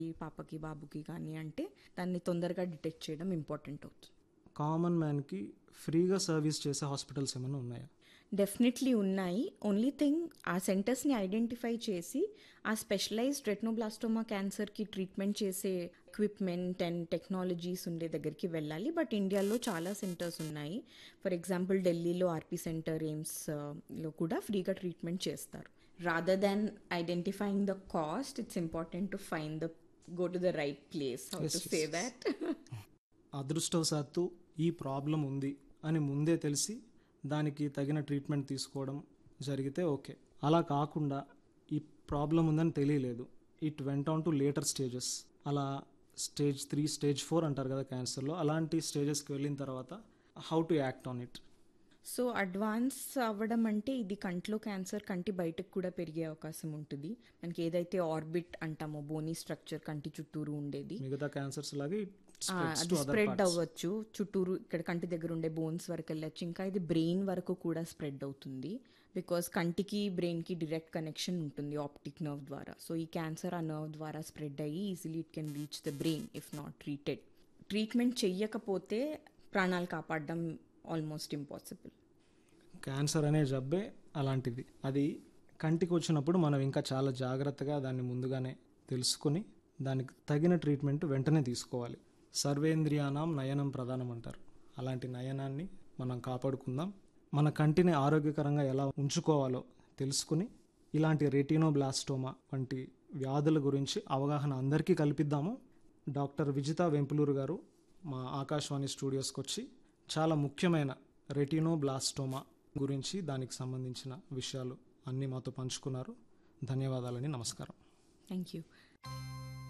ఈ పాపకి బాబుకి కానీ అంటే దాన్ని తొందరగా డిటెక్ట్ చేయడం ఇంపార్టెంట్ అవుతుంది కామన్ మ్యాన్కి ఫ్రీగా సర్వీస్ చేసే హాస్పిటల్స్ ఏమైనా ఉన్నాయా డెఫినెట్లీ ఉన్నాయి ఓన్లీ థింగ్ ఆ సెంటర్స్ని ఐడెంటిఫై చేసి ఆ స్పెషలైజ్డ్ రెట్నోబ్లాస్టోమా క్యాన్సర్కి ట్రీట్మెంట్ చేసే ఎక్విప్మెంట్ అండ్ టెక్నాలజీస్ ఉండే దగ్గరికి వెళ్ళాలి బట్ ఇండియాలో చాలా సెంటర్స్ ఉన్నాయి ఫర్ ఎగ్జాంపుల్ ఢిల్లీలో ఆర్పీ సెంటర్ ఎయిమ్స్లో కూడా ఫ్రీగా ట్రీట్మెంట్ చేస్తారు rather than identifying the cost it's important to find the go to the right place how to say that అదృష్టవశాత్తు ఈ ప్రాబ్లం ఉంది అని ముందే తెలిసి దానికి తగిన ట్రీట్మెంట్ తీసుకోవడం జరిగితే ఓకే అలా కాకుండా ఈ ప్రాబ్లం ఉందని తెలియలేదు it went on to later stages అలా స్టేజ్ త్రీ స్టేజ్ ఫోర్ అంటారు కదా క్యాన్సర్లో అలాంటి స్టేజెస్కి వెళ్ళిన తర్వాత how to act on it so advance అవ్వడం అంటే ఇది కంట్లో క్యాన్సర్ కంటి బయటకు కూడా పెరిగే అవకాశం ఉంటుంది మనకి ఏదైతే ఆర్బిట్ అంటామో బోనీ స్ట్రక్చర్ కంటి చుట్టూరు ఉండేది మిగతా క్యాన్సర్స్ లాగే it ఆ, spreads అది to other స్ప్రెడ్ parts. అవ్వచ్చు చుట్టూరు ఇక్కడ కంటి దగ్గర ఉండే బోన్స్ వరకు వెళ్ళచ్చు ఇంకా ఇది బ్రెయిన్ వరకు కూడా స్ప్రెడ్ అవుతుంది బికాస్ కంటికి బ్రెయిన్కి డైరెక్ట్ కనెక్షన్ ఉంటుంది ఆప్టిక్ నర్వ్ ద్వారా సో ఈ క్యాన్సర్ ఆ నర్వ్ ద్వారా స్ప్రెడ్ అయ్యి easily it can reach the brain if not treated treatment చెయ్యకపోతే ప్రాణాలు కాపాడడం ఆల్మోస్ట్ ఇంపాసిబుల్ క్యాన్సర్ అనే జబ్బే అలాంటిది అది కంటికి వచ్చినప్పుడు మనం ఇంకా చాలా జాగ్రత్తగా దాన్ని ముందుగానే తెలుసుకొని దానికి తగిన ట్రీట్మెంట్ వెంటనే తీసుకోవాలి సర్వేంద్రియానం నయనం ప్రధానం అంటారు అలాంటి నయనాన్ని మనం కాపాడుకుందాం మన కంటిని ఆరోగ్యకరంగా ఎలా ఉంచుకోవాలో తెలుసుకుని ఇలాంటి రెటినోబ్లాస్టోమా వంటి వ్యాధుల గురించి అవగాహన అందరికీ కల్పిద్దాము డాక్టర్ విజిత వెంపులూరు గారు మా ఆకాశవాణి స్టూడియోస్కి వచ్చి చాలా ముఖ్యమైన రెటినోబ్లాస్టోమా గురించి దానికి సంబంధించిన విషయాలు అన్నీ మాతో పంచుకున్నారు ధన్యవాదాలని నమస్కారం థ్యాంక్ యూ